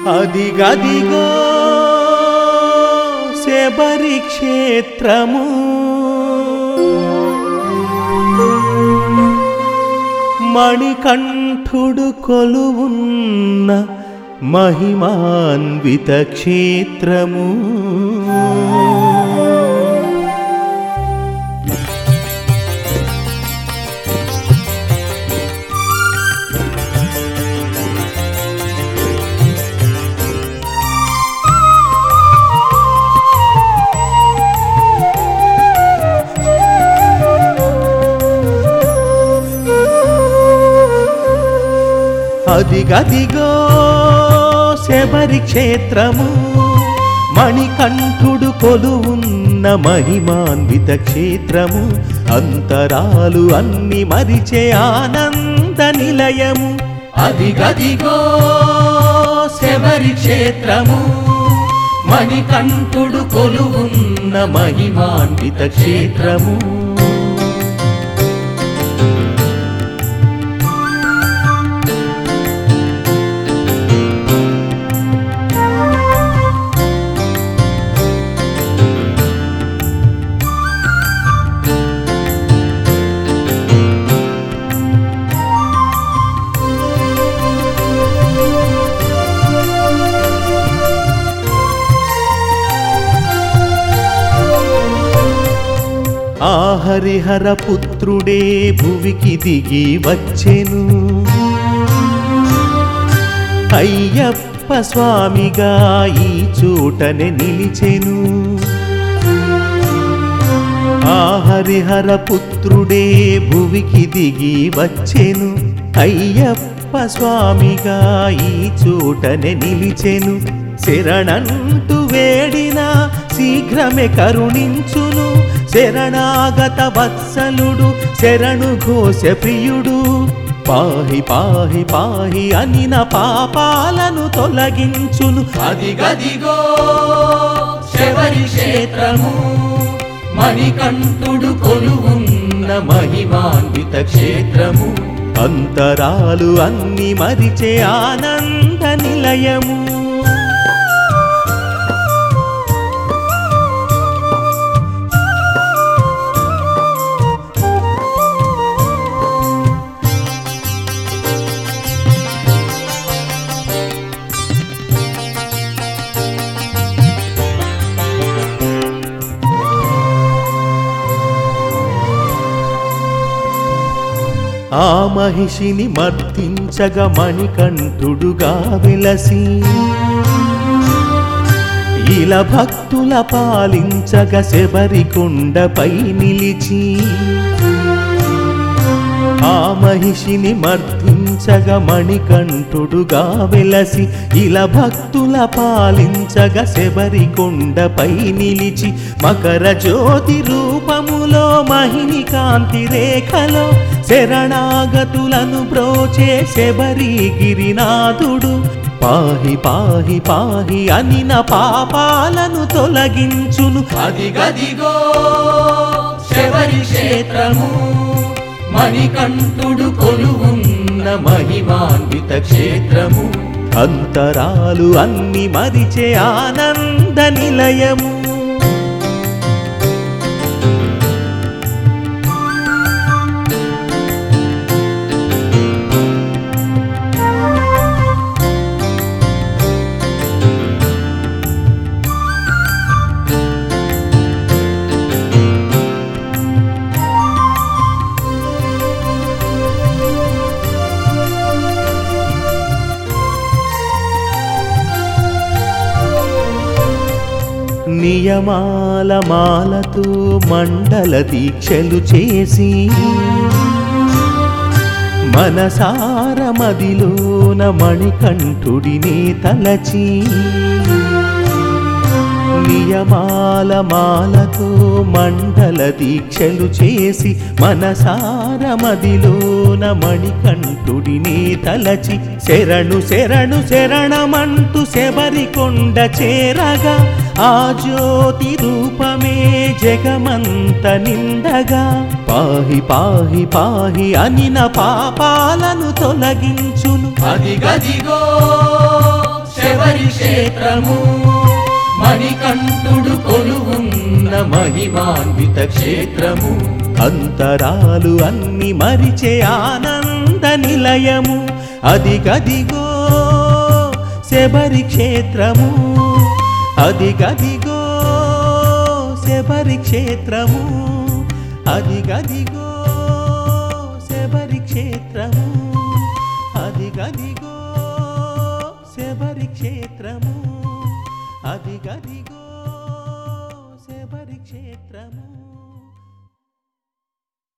అదిగదిగో శబరి క్షేత్రము మణికంఠుడు కొలువున్న మహిమాన్విత క్షేత్రము అదిగదిగో శబరి క్షేత్రము మణికంఠుడు కొలువున్న మహిమాన్విత క్షేత్రము అంతరాలు అన్ని మరిచే ఆనంద నిలయము అదిగదిగో శబరి క్షేత్రము మణికంఠుడు కొలువున్న మహిమాన్విత క్షేత్రము ఆ హరిహర పుత్రుడే భువికి దిగి వచ్చెను అయ్యప్ప స్వామిగా ఈ చోటనే నిలిచెను ఆ హరిహర పుత్రుడే భువికి దిగి వచ్చెను అయ్యప్ప స్వామిగా ఈ చోటనే నిలిచెను శరణంటూ వేడిన శీఘ్రమే కరుణించును శరణాగత వత్సలుడు శరణు ఘోష ప్రియుడు పాహి పాహి పాహి అనిన పాపాలను తొలగించును అదిగదిగో శబరి క్షేత్రము మణికంఠుడు కొలువున్న మహిమాన్విత క్షేత్రము అంతరాలు అన్ని మరిచే ఆనంద నిలయము ఆ మహిషిని మర్తించగ మణికంఠుడుగా విలసి ఇలా భక్తుల పాలించగ శబరి కొండపై నిలిచి ఆ మహిషిని మర్దించగ మణికంఠుడుగా వెలసి ఇలా భక్తుల పాలించగ శబరి కొండపై నిలిచి మకర జ్యోతి రూపములో మహిని కాంతి రేఖలో శరణాగతులను బ్రోచే శబరి గిరినాథుడు పాహి పాహి పాహి అనిన పాపాలను తొలగించును అదిగదిగో శబరి క్షేత్రము మణికంఠుడు కొలువున్న మహిమాన్విత క్షేత్రము అంతరాలు అన్ని మరిచే ఆనంద నిలయము నియమాల మాలతో మండల దీక్షలు చేసి మనసార మదిలోన మణికంఠుడినే తలచి నియమాల మాలతో మండల దీక్షలు చేసి మనసార మదిలోన మణికంఠుడినే తలచి శరణు శరణు శరణమంటూ శబరి కొండ చేరగా ఆ జ్యోతి రూపమే జగమంత నిండగా పాహి పాహి పాహి అనిన పాపాలను తొలగించును అదిగదిగో శబరి శబరి క్షేత్రము మణికంఠుడు కొలువున్న మహిమాన్విత క్షేత్రము అంతరాలు అన్ని మరిచే ఆనంద నిలయము అదిగదిగో శబరి క్షేత్రము అదిగదిగో శబరి క్షేత్రము అదిగదిగో శబరి క్షేత్రము అదిగదిగో శబరి క్షేత్రము అదిగదిగో శబరి క్షేత్రము